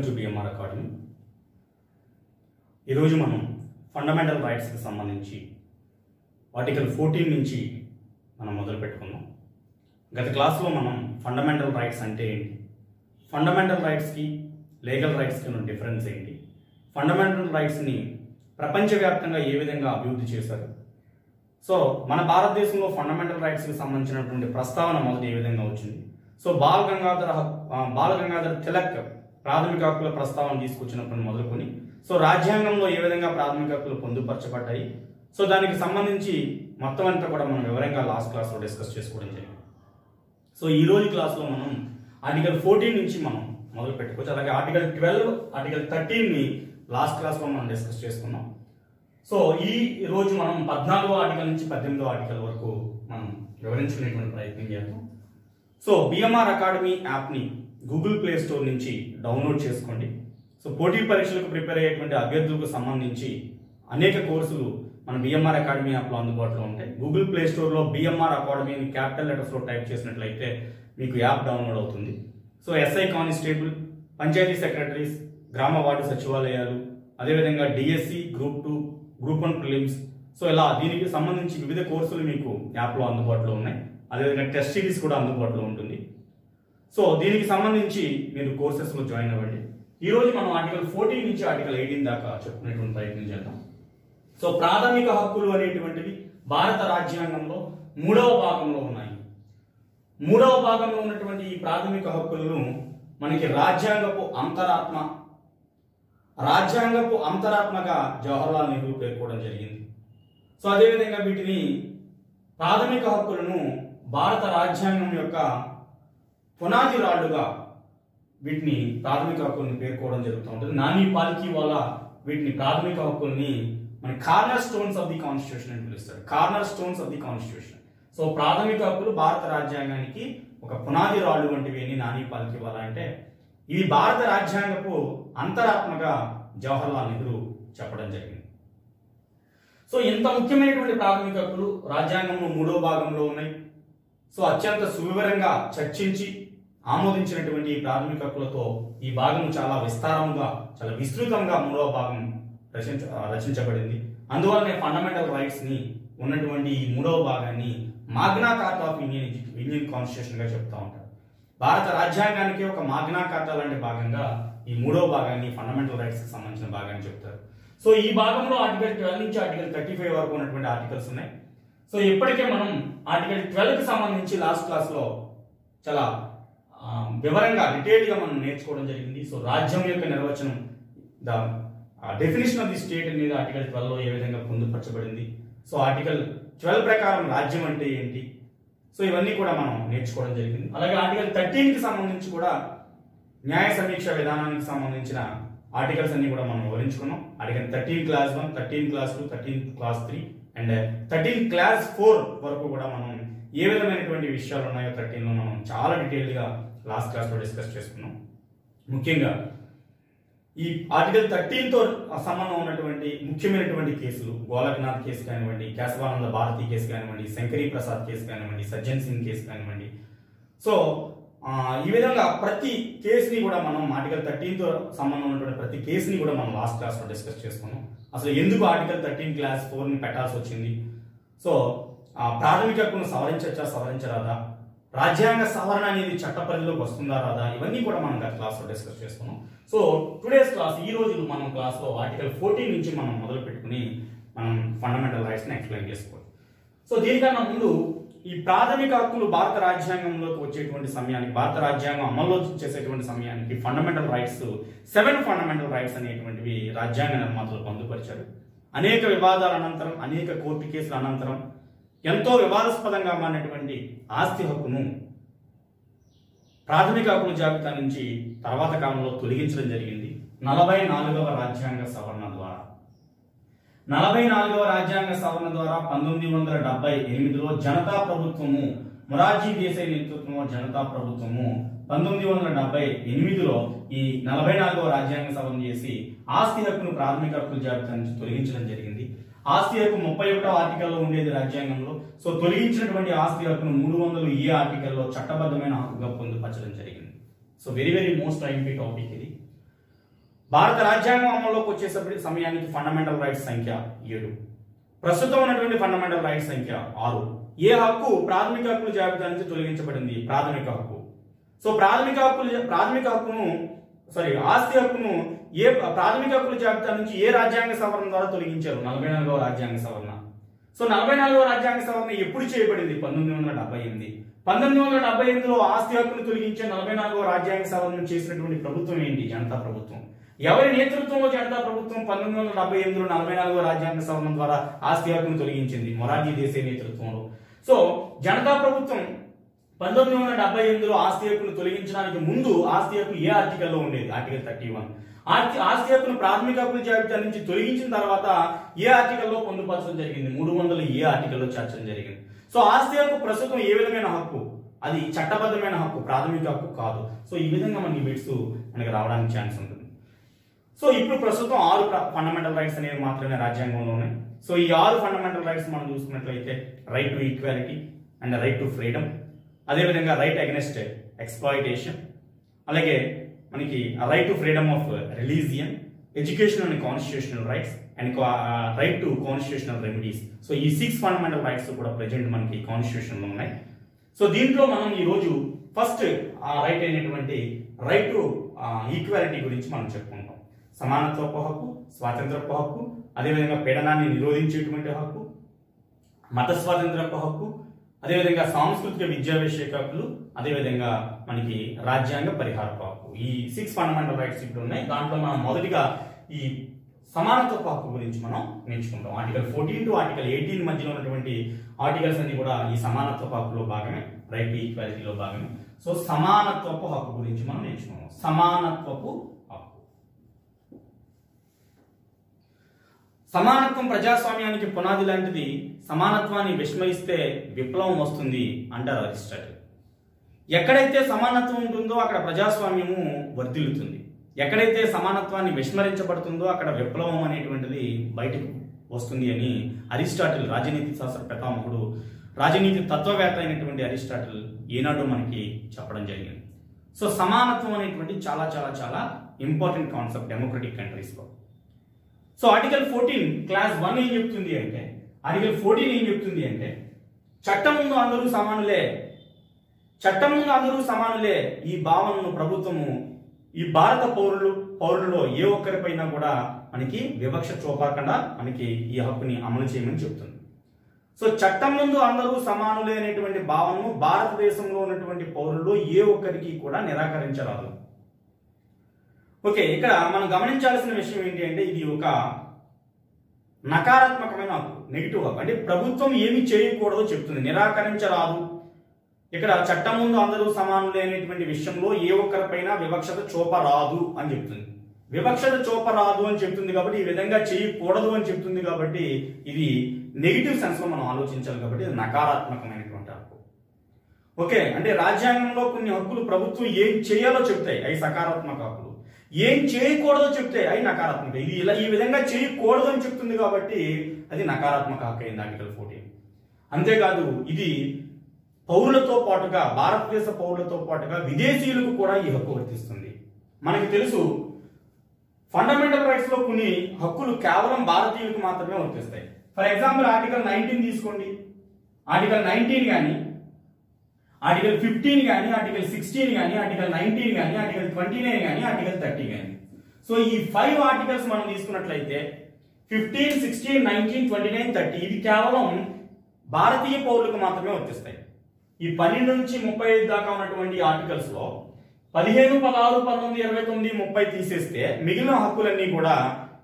welcome to BMR academy ఈరోజు మనం fundamental రైట్స్కి సంబంధించి ఆర్టికల్ ఫోర్టీన్ నుంచి మనం మొదలు పెట్టుకుందాం గత క్లాస్లో మనం ఫండమెంటల్ రైట్స్ అంటే ఏంటి ఫండమెంటల్ రైట్స్కి లీగల్ రైట్స్కి ఉన్న డిఫరెన్స్ ఏంటి ఫండమెంటల్ రైట్స్ని ప్రపంచవ్యాప్తంగా ఏ విధంగా అభివృద్ధి చేశారు సో మన భారతదేశంలో ఫండమెంటల్ రైట్స్కి సంబంధించినటువంటి ప్రస్తావన మొదటి ఏ విధంగా వచ్చింది సో బాల్ గంగాధర హక్- ఆ, బాల గంగాధర తిలక్ ప్రాథమిక హక్కుల ప్రస్తావన తీసుకొచ్చినప్పుడు మొదలుకొని సో రాజ్యాంగంలో ఏ విధంగా ప్రాథమిక హక్కులు పొందుపరచబడ్డాయి సో దానికి సంబంధించి మొత్తం అంతా కూడా మనం వివరంగా లాస్ట్ క్లాస్లో డిస్కస్ చేసుకోవడం జరిగింది సో ఈ రోజు క్లాస్లో మనం ఆర్టికల్ ఫోర్టీన్ నుంచి మనం మొదలు పెట్టుకోవచ్చు అలాగే ఆర్టికల్ ట్వెల్వ్ ఆర్టికల్ థర్టీన్ని లాస్ట్ క్లాస్లో మనం డిస్కస్ చేసుకున్నాం సో ఈ రోజు మనం పద్నాలుగో ఆర్టికల్ నుంచి పద్దెనిమిదో ఆర్టికల్ వరకు మనం వివరించుకునేటువంటి ప్రయత్నం చేద్దాం సో బిఎంఆర్ అకాడమీ యాప్ని గూగుల్ ప్లే స్టోర్ నుంచి డౌన్లోడ్ చేసుకోండి సో పోటీ పరీక్షలకు ప్రిపేర్ అయ్యేటువంటి అభ్యర్థులకు సంబంధించి అనేక కోర్సులు మన బిఎంఆర్ అకాడమీ యాప్లో అందుబాటులో ఉంటాయి గూగుల్ ప్లే స్టోర్లో బిఎంఆర్ అకాడమీ అని క్యాపిటల్ లెటర్స్లో టైప్ చేసినట్లయితే మీకు యాప్ డౌన్లోడ్ అవుతుంది so SI constable panchayat secretaries గ్రామ వార్డు సచివాలయాలు అదేవిధంగా DSC group two group one prelims so ఇలా దీనికి సంబంధించి వివిధ కోర్సులు మీకు యాప్లో అందుబాటులో ఉన్నాయి అదేవిధంగా టెస్ట్ సిరీస్ కూడా అందుబాటులో ఉంటుంది సో దీనికి సంబంధించి మీరు కోర్సెస్లో జాయిన్ అవ్వండి ఈ రోజు మనం ఆర్టికల్ ఫోర్టీన్ నుంచి ఆర్టికల్ ఎయిటీన్ దాకా చెప్పుకునేటువంటి ప్రయత్నం చేద్దాం సో ప్రాథమిక హక్కులు అనేటువంటివి భారత రాజ్యాంగంలో మూడవ భాగంలో ఉన్నాయి మూడవ భాగంలో ఉన్నటువంటి ఈ ప్రాథమిక హక్కులను మనకి రాజ్యాంగపు అంతరాత్మ రాజ్యాంగపు అంతరాత్మగా జవహర్లాల్ నెహ్రూ పేర్కోవడం జరిగింది సో అదేవిధంగా వీటిని ప్రాథమిక హక్కులను భారత రాజ్యాంగం యొక్క పునాది రాళ్లుగా వీటిని ప్రాథమిక హక్కుల్ని పేర్కోవడం జరుగుతూ ఉంటుంది నాని పాల్కి వాళ్ళ వీటిని ప్రాథమిక హక్కుల్ని మన corner stones of the constitution అని పిలుస్తారు corner stones of the constitution so ప్రాథమిక హక్కులు భారత రాజ్యాంగానికి ఒక పునాది రాళ్ళు వంటివి అని నాని పాల్కి వాళ్ళ అంటే ఇవి భారత రాజ్యాంగపు అంతరాత్మగా జవహర్లాల్ నెహ్రూ చెప్పడం జరిగింది సో ఇంత ముఖ్యమైనటువంటి ప్రాథమిక హక్కులు రాజ్యాంగంలో మూడో భాగంలో ఉన్నాయి సో అత్యంత సువివరంగా చర్చించి ఆమోదించినటువంటి ఈ ప్రాథమిక హక్కులతో ఈ భాగం చాలా విస్తారంగా చాలా విస్తృతంగా మూడవ భాగం రచించ రచించబడింది అందువల్లనే ఫండమెంటల్ రైట్స్ ని ఉన్నటువంటి ఈ మూడవ భాగాన్ని Magna Carta of Indian Indian constitution గా చెప్తా ఉంటారు భారత రాజ్యాంగానికి ఒక మాగ్నా కార్టా లాంటి భాగంగా ఈ మూడవ భాగాన్ని ఫండమెంటల్ రైట్స్ కి సంబంధించిన భాగాన్ని చెప్తారు సో ఈ భాగంలో ఆర్టికల్ ట్వెల్వ్ నుంచి ఆర్టికల్ థర్టీ ఫైవ్ వరకు ఉన్నటువంటి ఆర్టికల్స్ ఉన్నాయి సో ఇప్పటికే మనం ఆర్టికల్ ట్వెల్వ్ కి సంబంధించి లాస్ట్ క్లాస్ లో చాలా ఆ, వివరంగా డీటెయిల్ గా మనం నేర్చుకోవడం జరిగింది సో రాజ్యం యొక్క నిర్వచనం the definition of the state అనేది ఆర్టికల్ ట్వెల్వ్ లో ఏ విధంగా పొందుపరచబడింది సో ఆర్టికల్ ట్వెల్వ్ ప్రకారం రాజ్యం అంటే ఏంటి సో ఇవన్నీ కూడా మనం నేర్చుకోవడం జరిగింది అలాగే ఆర్టికల్ థర్టీన్ కి సంబంధించి కూడా న్యాయ సమీక్ష విధానానికి సంబంధించిన ఆర్టికల్స్ అన్ని కూడా మనం వివరించుకున్నాం article thirteen clause one thirteen clause two thirteen clause three and thirteen clause four వరకు కూడా మనం ఏ విధమైనటువంటి విషయాలు ఉన్నాయో థర్టీన్ లో మనం చాలా డీటెయిల్ గా లాస్ట్ క్లాస్ లో డిస్కస్ చేసుకున్నాం ముఖ్యంగా ఈ ఆర్టికల్ థర్టీన్ తో సంబంధం ఉన్నటువంటి ముఖ్యమైనటువంటి కేసులు గోలక్నాథ్ కేసు కానివ్వండి కేశవానంద భారతి కేసు కానివ్వండి శంకరీ ప్రసాద్ కేసు కానివ్వండి సజ్జన్ సింగ్ కేసు కానివ్వండి సో ఆ, ఈ విధంగా ప్రతి కేసుని కూడా మనం ఆర్టికల్ థర్టీన్ తో సంబంధం ఉన్నటువంటి ప్రతి కేసుని కూడా మనం లాస్ట్ క్లాస్ లో డిస్కస్ చేసుకున్నాం అసలు ఎందుకు ఆర్టికల్ థర్టీన్ క్లాస్ ఫోర్ ని పెట్టాల్సి వచ్చింది సో ఆ, ప్రాథమిక హక్కును సవరించచ్చా సవరించరాదా రాజ్యాంగ సవరణ అనేది చట్ట పరిధిలోకి వస్తుందా రాదా ఇవన్నీ కూడా మనం గత క్లాస్ లో డిస్కస్ చేసుకున్నాం సో టుడేస్ క్లాస్ ఈ రోజు మనం క్లాస్ లో ఆర్టికల్ ఫోర్టీన్ నుంచి మనం మొదలు పెట్టుకుని మనం ఫండమెంటల్ రైట్స్ ని ఎక్స్ప్లెయిన్ చేసుకోవాలి సో దీనికన్నా ముందు ఈ ప్రాథమిక హక్కులు భారత రాజ్యాంగంలోకి వచ్చేటువంటి సమయానికి భారత రాజ్యాంగం అమల్లో చేసేటువంటి సమయానికి fundamental rights seven fundamental rights అనేటువంటివి రాజ్యాంగ నిర్మాతలు పొందుపరిచారు అనేక వివాదాల అనంతరం అనేక కోర్టు కేసుల అనంతరం ఎంతో వివాదాస్పదంగా మారినటువంటి ఆస్తి హక్కును ప్రాథమిక హక్కుల జాబితా నుంచి తర్వాత కాలంలో తొలగించడం జరిగింది నలభై నాలుగవ రాజ్యాంగ సవరణ ద్వారా నలభై నాలుగవ రాజ్యాంగ సవరణ ద్వారా పంతొమ్మిది వందల డెబ్బై ఎనిమిదిలో జనతా ప్రభుత్వము మొరార్జీ దేశాయ్ నేతృత్వంలో జనతా ప్రభుత్వము పంతొమ్మిది వందల డెబ్బై ఎనిమిదిలో ఈ నలభై నాలుగవ రాజ్యాంగ సవరణ చేసి ఆస్తి హక్కును ప్రాథమిక హక్కుల జాబితా నుంచి తొలగించడం జరిగింది ఆస్తి హక్కు ముప్పై ఒకటో ఆర్టికల్లో ఉండేది రాజ్యాంగంలో సో తొలగించినటువంటి ఆస్తి హక్కును మూడు వందలు ఏ ఆర్టికల్లో చట్టబద్ధమైన హక్కుగా పొందుపరచడం జరిగింది so very very most IMP topic ఇది భారత రాజ్యాంగం అమల్లోకి వచ్చేసప్పటి సమయానికి ఫండమెంటల్ రైట్స్ సంఖ్య ఏడు ప్రస్తుతం ఉన్నటువంటి ఫండమెంటల్ రైట్స్ సంఖ్య ఆరు ఏ హక్కు ప్రాథమిక హక్కుల జాబితా నుంచి తొలగించబడింది ప్రాథమిక హక్కు సో ప్రాథమిక హక్కులు ప్రాథమిక హక్కును సారీ ఆస్తి హక్కును ఏ ప్రాథమిక హక్కుల జాబితా నుంచి ఏ రాజ్యాంగ సవరణ ద్వారా తొలగించారు నలభై నాలుగవ రాజ్యాంగ సవరణ సో నలభై నాలుగవ రాజ్యాంగ సవరణ ఎప్పుడు చేయబడింది పంతొమ్మిది వందల డెబ్బై ఎనిమిది పంతొమ్మిది వందల డెబ్బై ఎనిమిదిలో ఆస్తి హక్కును తొలగించే నలభై నాలుగవ రాజ్యాంగ సవరణ చేసినటువంటి ప్రభుత్వం ఏంటి జనతా ప్రభుత్వం ఎవరి నేతృత్వంలో జనతా ప్రభుత్వం పంతొమ్మిది వందల డెబ్బై ఎనిమిదిలో నలభై నాలుగవ రాజ్యాంగ సవరణ ద్వారా ఆస్తి హక్కును తొలగించింది మొరార్జీ దేశాయ్ నేతృత్వంలో సో జనతా ప్రభుత్వం పంతొమ్మిది వందల డెబ్బై ఎనిమిదిలో ఆస్తి హక్కును తొలగించడానికి ముందు ఆస్తి హక్కు ఏ ఆర్టికల్లో ఉండేది ఆర్టికల్ థర్టీ వన్ ఆస్తి హక్కును ప్రాథమిక హక్కుల జాబితా నుంచి తొలగించిన తర్వాత ఏ ఆర్టికల్లో పొందుపరచడం జరిగింది మూడు వందల ఏ ఆర్టికల్లో చేర్చడం జరిగింది సో ఆస్తి హక్కు ప్రస్తుతం ఏ విధమైన హక్కు అది చట్టబద్ధమైన హక్కు ప్రాథమిక హక్కు కాదు సో ఈ విధంగా మనకి బిట్స్ మనకి రావడానికి ఛాన్స్ ఉంటుంది సో ఇప్పుడు ప్రస్తుతం ఆరు ఫండమెంటల్ రైట్స్ అనేవి మాత్రమే రాజ్యాంగంలో ఉన్నాయి సో ఈ ఆరు ఫండమెంటల్ రైట్స్ మనం చూసుకున్నట్లయితే right to equality and right to freedom అదేవిధంగా రైట్ అగెనెస్ట్ ఎక్స్ప్లాయిటేషన్ అలాగే మనకి right to freedom of religion education and constitutional rights and right to constitutional remedies so ఈ సిక్స్ ఫండమెంటల్ రైట్స్ కూడా present మనకి కాన్స్టిట్యూషన్లో ఉన్నాయి సో దీంట్లో మనం ఈరోజు ఫస్ట్ ఆ రైట్ అయినటువంటి రైట్ టు ఈక్వాలిటీ గురించి మనం చెప్పుకుంటాం సమానత్వపు హక్కు స్వాతంత్రపు హక్కు అదేవిధంగా పీడనాన్ని నిరోధించేటువంటి హక్కు మత స్వాతంత్రపు హక్కు అదేవిధంగా సాంస్కృతిక విద్యా విషయక హక్కులు అదేవిధంగా మనకి రాజ్యాంగ పరిహారపు హక్కు ఈ సిక్స్ ఫండమెంటల్ రైట్స్ ఇప్పుడు ఉన్నాయి దాంట్లో మనం మొదటిగా ఈ సమానత్వపు హక్కు గురించి మనం నేర్చుకుంటాం article fourteen to article eighteen మధ్యలో ఉన్నటువంటి ఆర్టికల్స్ అన్ని కూడా ఈ సమానత్వపు హక్కులో భాగమే రైట్ టు ఈక్వాలిటీలో భాగమే సో సమానత్వపు హక్కు గురించి మనం నేర్చుకున్నాం సమానత్వపు హక్కు సమానత్వం ప్రజాస్వామ్యానికి పునాది లాంటిది సమానత్వాన్ని విస్మరిస్తే విప్లవం వస్తుంది అంటారు అరిస్టాటిల్ ఎక్కడైతే సమానత్వం ఉంటుందో అక్కడ ప్రజాస్వామ్యము వర్ధిల్లుతుంది ఎక్కడైతే సమానత్వాన్ని విస్మరించబడుతుందో అక్కడ విప్లవం అనేటువంటిది బయటకు వస్తుంది అని అరిస్టాటిల్ రాజనీతి శాస్త్ర పితామహుడు రాజనీతి తత్వవేత్త అయినటువంటి అరిస్టాటిల్ ఈనాడు మనకి చెప్పడం జరిగింది సో సమానత్వం అనేటువంటి చాలా చాలా చాలా ఇంపార్టెంట్ కాన్సెప్ట్ డెమోక్రటిక్ కంట్రీస్లో so article fourteen clause one ఏం చెప్తుంది అంటే ఆర్టికల్ ఫోర్టీన్ ఏం చెప్తుంది అంటే చట్టం ముందు అందరూ సమానులే చట్టం ముందు అందరూ సమానులే ఈ భావనను ప్రభుత్వము ఈ భారత పౌరులు పౌరులలో ఏ ఒక్కరిపైనా కూడా మనకి వివక్ష చూపకుండా మనకి ఈ హక్కుని అమలు చేయమని చెప్తుంది సో చట్టం ముందు అందరూ సమానులే అనేటువంటి భావనను భారతదేశంలో ఉన్నటువంటి పౌరులు ఏ ఒక్కరికి కూడా నిరాకరించరాదు ఓకే ఇక్కడ మనం గమనించాల్సిన విషయం ఏంటి అంటే ఇది ఒక నకారాత్మకమైన హక్కు నెగిటివ్ హక్కు అంటే ప్రభుత్వం ఏమి చేయకూడదో చెప్తుంది నిరాకరించరాదు ఇక్కడ చట్టం ముందు అందరూ సమానులే అనేటువంటి విషయంలో ఏ ఒక్కరిపైన వివక్షత చూపరాదు అని చెప్తుంది వివక్షత చూపరాదు అని చెప్తుంది కాబట్టి ఈ విధంగా చేయకూడదు అని చెప్తుంది కాబట్టి ఇది నెగిటివ్ సెన్స్ లో మనం ఆలోచించాలి కాబట్టి ఇది నకారాత్మకమైనటువంటి హక్కు ఓకే అంటే రాజ్యాంగంలో కొన్ని హక్కులు ప్రభుత్వం ఏం చేయాలో చెప్తాయి అవి సకారాత్మక హక్కులు ఏం చేయకూడదో చెప్తే అవి నకారాత్మక ఇది ఇలా ఈ విధంగా చేయకూడదు అని చెప్తుంది కాబట్టి అది నకారాత్మక హక్కు అయింది ఆర్టికల్ ఫోర్టీన్ అంతేకాదు ఇది పౌరులతో పాటుగా భారతదేశ పౌరులతో పాటుగా విదేశీయులకు కూడా ఈ హక్కు వర్తిస్తుంది మనకి తెలుసు ఫండమెంటల్ రైట్స్ లో కొన్ని హక్కులు కేవలం భారతీయులకు మాత్రమే వర్తిస్తాయి ఫర్ ఎగ్జాంపుల్ ఆర్టికల్ నైన్టీన్ తీసుకోండి ఆర్టికల్ నైన్టీన్ కానీ ఆర్టికల్ ఫిఫ్టీన్ కానీ ఆర్టికల్ సిక్స్టీన్ కానీ ఆర్టికల్ నైన్టీన్ కానీ ఆర్టికల్ ట్వంటీ నైన్ కానీ ఆర్టికల్ థర్టీ కానీ సో ఈ ఫైవ్ ఆర్టికల్స్ మనం తీసుకున్నట్లయితే fifteen sixteen nineteen twenty nine thirty ఇది కేవలం భారతీయ పౌరులకు మాత్రమే వర్తిస్తాయి ఈ పన్నెండు నుంచి ముప్పై ఐదు దాకా ఉన్నటువంటి ఆర్టికల్స్ లో పదిహేను పదహారు పంతొమ్మిది ఇరవై తొమ్మిది ముప్పై తీసేస్తే మిగిలిన హక్కులన్నీ కూడా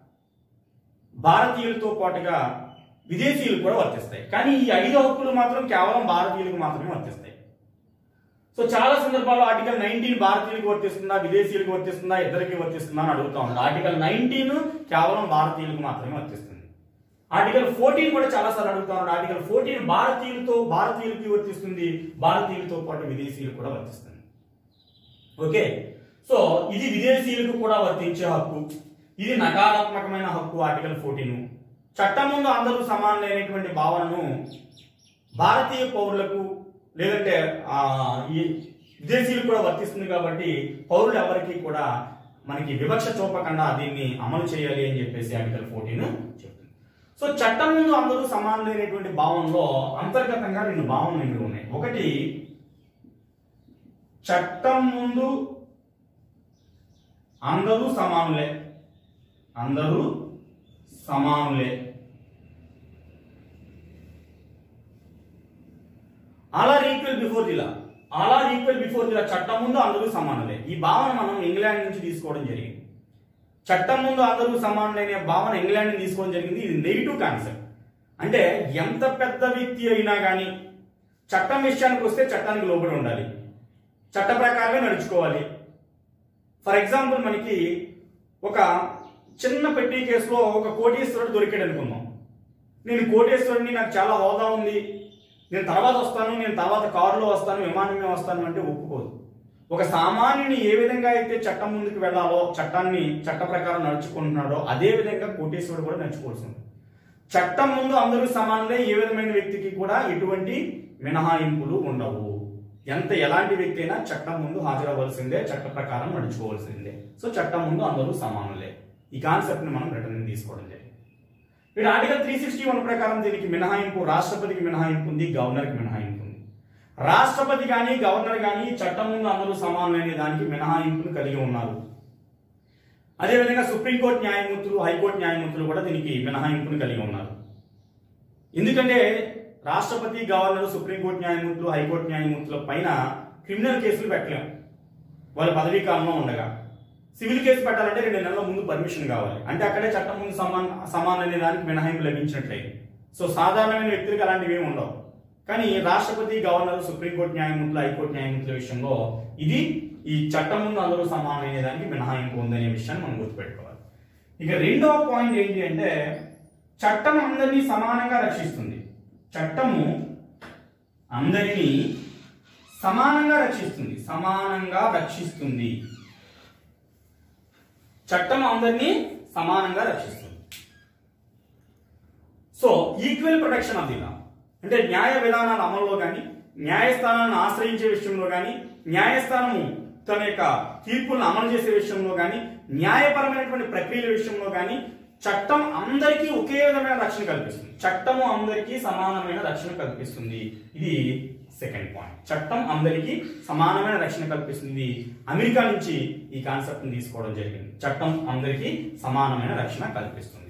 భారతీయులతో పాటుగా విదేశీయులు కూడా వర్తిస్తాయి కానీ ఈ ఐదు హక్కులు మాత్రం కేవలం భారతీయులకు మాత్రమే వర్తిస్తాయి సో చాలా సందర్భాల్లో ఆర్టికల్ నైన్టీన్ భారతీయులకు వర్తిస్తుందా విదేశీయులకు వర్తిస్తుందా ఇద్దరికి వర్తిస్తుందా అని అడుగుతా ఉన్నారు ఆర్టికల్ నైన్టీన్ కేవలం భారతీయులకు మాత్రమే వర్తిస్తుంది ఆర్టికల్ ఫోర్టీన్ కూడా చాలా సార్లు అడుగుతా ఉన్నాడు ఆర్టికల్ ఫోర్టీన్ భారతీయులతో భారతీయులకి వర్తిస్తుంది భారతీయులతో పాటు విదేశీయులు కూడా వర్తిస్తుంది ఓకే సో ఇది విదేశీయులకు కూడా వర్తించే హక్కు ఇది నకారాత్మకమైన హక్కు ఆర్టికల్ ఫోర్టీన్ చట్టం ముందు అందరూ సమానమైనటువంటి భావనను భారతీయ పౌరులకు లేదంటే ఆ, ఈ విదేశీయులకు కూడా వర్తిస్తుంది కాబట్టి పౌరులు ఎవరికి కూడా మనకి వివక్ష చూపకుండా దీన్ని అమలు చేయాలి అని చెప్పేసి ఆర్టికల్ ఫోర్టీన్ చెప్తుంది సో చట్టం ముందు అందరూ సమానులైనటువంటి భావనలో అంతర్గతంగా రెండు భావనలు ఇందులో ఉన్నాయి ఒకటి చట్టం ముందు అందరూ సమానులే అందరూ సమానులే all are equal before the law all are equal before the law చట్టం ముందు అందరూ సమానులే ఈ భావన మనం ఇంగ్లాండ్ నుంచి తీసుకోవడం జరిగింది చట్టం ముందు అందరూ సమానులైన భావన ఇంగ్లాండ్ నుంచి తీసుకోవడం జరిగింది ఇది నెగిటివ్ కాన్సెప్ట్ అంటే ఎంత పెద్ద వ్యక్తి అయినా కానీ చట్టం విషయానికి వస్తే చట్టానికి లోబడి ఉండాలి చట్ట ప్రకారమే నడుచుకోవాలి ఫర్ ఎగ్జాంపుల్ మనకి ఒక చిన్న పెట్టి కేసులో ఒక కోటీశ్వరుడు దొరికాడు అనుకుందాం నేను కోటేశ్వరుడిని నాకు చాలా హోదా ఉంది నేను తర్వాత వస్తాను నేను తర్వాత కారులో వస్తాను విమానం మీద వస్తాను అంటే ఒప్పుకోదు ఒక సామాన్యుని ఏ విధంగా అయితే చట్టం ముందుకు వెళ్ళాలో చట్టాన్ని చట్ట ప్రకారం నడుచుకుంటున్నాడో అదే విధంగా కోటేశ్వరుడు కూడా నడుచుకోవాల్సి ఉంది చట్టం ముందు అందరూ సమానులే ఏ విధమైన వ్యక్తికి కూడా ఎటువంటి మినహాయింపులు ఉండవు ఎంత ఎలాంటి వ్యక్తి అయినా చట్టం ముందు హాజరవ్వాల్సిందే చట్ట ప్రకారం నడుచుకోవాల్సిందే సో చట్టం ముందు అందరూ సమానులే ఈ కాన్సెప్ట్ ని మనం రిటర్న్ తీసుకోవడం జరిగింది ఇక్కడ ఆర్టికల్ త్రీ సిక్స్టీ వన్ ప్రకారం దీనికి మినహాయింపు రాష్ట్రపతికి మినహాయింపు ఉంది గవర్నర్కి మినహాయింపు ఉంది రాష్ట్రపతి కానీ గవర్నర్ కానీ చట్టం ముందు అందరూ సమానులైన దానికి మినహాయింపును కలిగి ఉన్నారు అదేవిధంగా సుప్రీంకోర్టు న్యాయమూర్తులు హైకోర్టు న్యాయమూర్తులు కూడా దీనికి మినహాయింపును కలిగి ఉన్నారు ఎందుకంటే రాష్ట్రపతి గవర్నర్ సుప్రీంకోర్టు న్యాయమూర్తులు హైకోర్టు న్యాయమూర్తుల పైన క్రిమినల్ కేసులు పెట్టలేం వాళ్ళ పదవీ కాలంలో ఉండగా సివిల్ కేసు పెట్టాలంటే రెండు నెలల ముందు పర్మిషన్ కావాలి అంటే అక్కడే చట్టం ముందు సమాన్ సమాన అనే దానికి మినహాయింపు లభించినట్లయితే సో సాధారణమైన వ్యక్తులకు అలాంటివి ఏమి ఉండవు కానీ రాష్ట్రపతి గవర్నర్ సుప్రీంకోర్టు న్యాయమూర్తులు హైకోర్టు న్యాయమూర్తుల విషయంలో ఇది ఈ చట్టం ముందు అందరూ సమానమైన దానికి మినహాయింపు ఉందనే విషయాన్ని మనం గుర్తుపెట్టుకోవాలి ఇక రెండవ పాయింట్ ఏంటి అంటే చట్టం అందరినీ సమానంగా రక్షిస్తుంది చట్టము అందరినీ సమానంగా రక్షిస్తుంది సమానంగా రక్షిస్తుంది చట్టం అందరినీ సమానంగా రక్షిస్తుంది so equal protection of the law అంటే న్యాయ విధానాల అమలులో కానీ న్యాయస్థానాలను ఆశ్రయించే విషయంలో కానీ న్యాయస్థానము తన యొక్క తీర్పులను అమలు చేసే విషయంలో కానీ న్యాయపరమైనటువంటి ప్రక్రియల విషయంలో కానీ చట్టం అందరికీ ఒకే విధమైన రక్షణ కల్పిస్తుంది చట్టము అందరికీ సమానమైన రక్షణ కల్పిస్తుంది ఇది సెకండ్ పాయింట్ చట్టం అందరికీ సమానమైన రక్షణ కల్పిస్తుంది ఇది అమెరికా నుంచి ఈ కాన్సెప్ట్ ని తీసుకోవడం జరిగింది చట్టం అందరికీ సమానమైన రక్షణ కల్పిస్తుంది